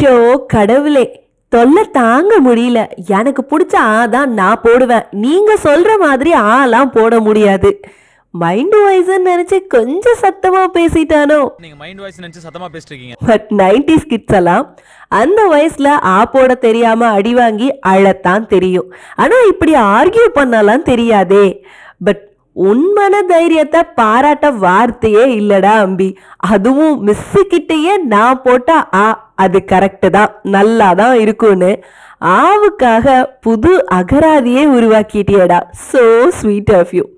show கடவுளே தொல்லை தாங்க முடியல எனக்கு பிடிச்ச ஆ தான் நான் போடுவேன் நீங்க சொல்ற மாதிரி ஆலாம் போட முடியாது மைண்ட் வாய்ஸ்ன்னு நினைச்சு கொஞ்சம் சத்தமா பேசிட்டானோ நீங்க மைண்ட் வாய்ஸ் நினைச்சு சத்தமா பேசிட்டு இருக்கீங்க பட் நைன்டிஸ் கிட்ஸ் எல்லாம் அந்த வயசுல ஆ போட தெரியாம அடி வாங்கி அழத்தான் தெரியும் ஆனா இப்படி ஆர்கியூ பண்ணலாம் தெரியாதே பட் உண்மன தைரியத்தை பாராட்ட வார்த்தையே இல்லடா அம்பி அதுவும் மிஸ்ஸு கிட்டேயே நான் போட்ட ஆ அது கரெக்டு தான் நல்லா தான் இருக்கும்னு ஆவுக்காக புது அகராதியே உருவாக்கிட்டியடா சோ ஸ்வீட் ஆஃப் யூ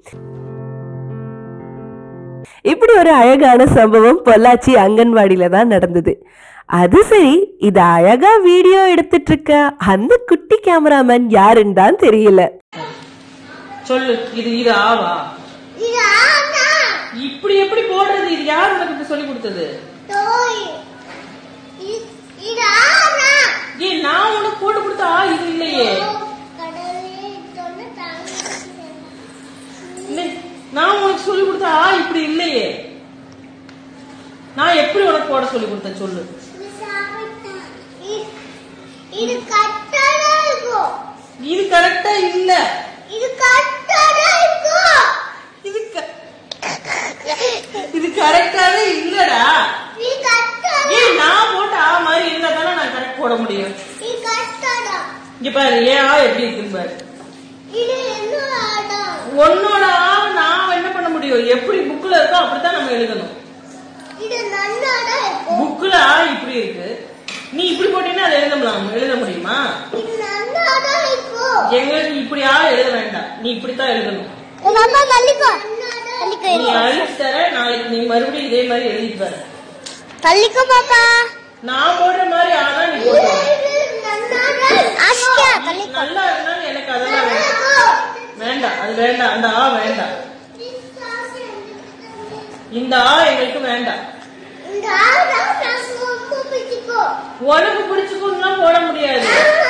இப்படி ஒரு அழகான சம்பவம் பொள்ளாச்சி அங்கன்வாடியில தான் நடந்தது அது சரி இது அழகா வீடியோ எடுத்துட்டு இருக்க அந்த குட்டி கேமராமேன் யாருன்னு தான் தெரியல சொல்லு இது இது ஆவா இது ஆனா இப்படி எப்படி போடுறது இது யார் உனக்கு இப்படி சொல்லி கொடுத்தது தோய் இது- இது ஆனா ஏய் நான் உனக்கு போட்டு கொடுத்த ஆ இது இல்லையே கடலே தொன்னு தாங்க இல்லை, நான் உனக்கு சொல்லி கொடுத்த ஆ இப்படி இல்லையே நான் எப்படி உனக்கு போட சொல்லி கொடுத்தேன் சொல்லு இது சாப்பிட்டா இது- இது கட்டடா இருக்கும் இது கரெக்டா இல்ல இது கட்டடா இருக்கும் இது க- இது கரெக்டாவே இல்லடா இது கட்டடா ஏய் நான் போட்ட ஆ மாதிரி இருந்தா தானே நான் கரெக்ட் போட முடியும் இது கட்டடா இங்க பாரு ஏன் ஆ எப்படி இருக்குன்னு பாரு இது என்னோட ஆடம் உன்னோட ஆ நான் என்ன பண்ண முடியும் எப்படி புக்ல இருக்கோ அப்படித்தான் நம்ம எழுதணும் இது நன்னாடா இருக்கும் புக்ல ஆ இப்படி இருக்கு நீ இப்படி போட்டீங்கன்னா அதை எழுத முடியும் எழுத முடியுமா இது நன்னாடா இருக்கும் எங்களுக்கு இப்படி ஆ எழுத வேண்டாம் நீ இப்படித்தான் எழுதணும் நம்ம தள்ளிக்கோ தள்ளிக்கோ நீ அழிச்சு தர நாளைக்கு நீ மறுபடியும் இதே மாதிரி எழுதிட்டு வர தள்ளிக்கோ பாப்பா நான் போடுற மாதிரி ஆனா நீ போட்டு ஆஷ்கா தள்ளி நல்லா இருந்தாலும் எனக்கு அதெல்லாம் வேண்டாம் வேண்டாம் அது வேண்டாம் அந்த ஆ வேண்டாம் இந்த ஆ எங்களுக்கு வேண்டாம் இந்த ஆடா நான் ரொம்ப பிடிச்சிக்கோ உனக்கு பிடிச்சுக்கோன்னா போட முடியாது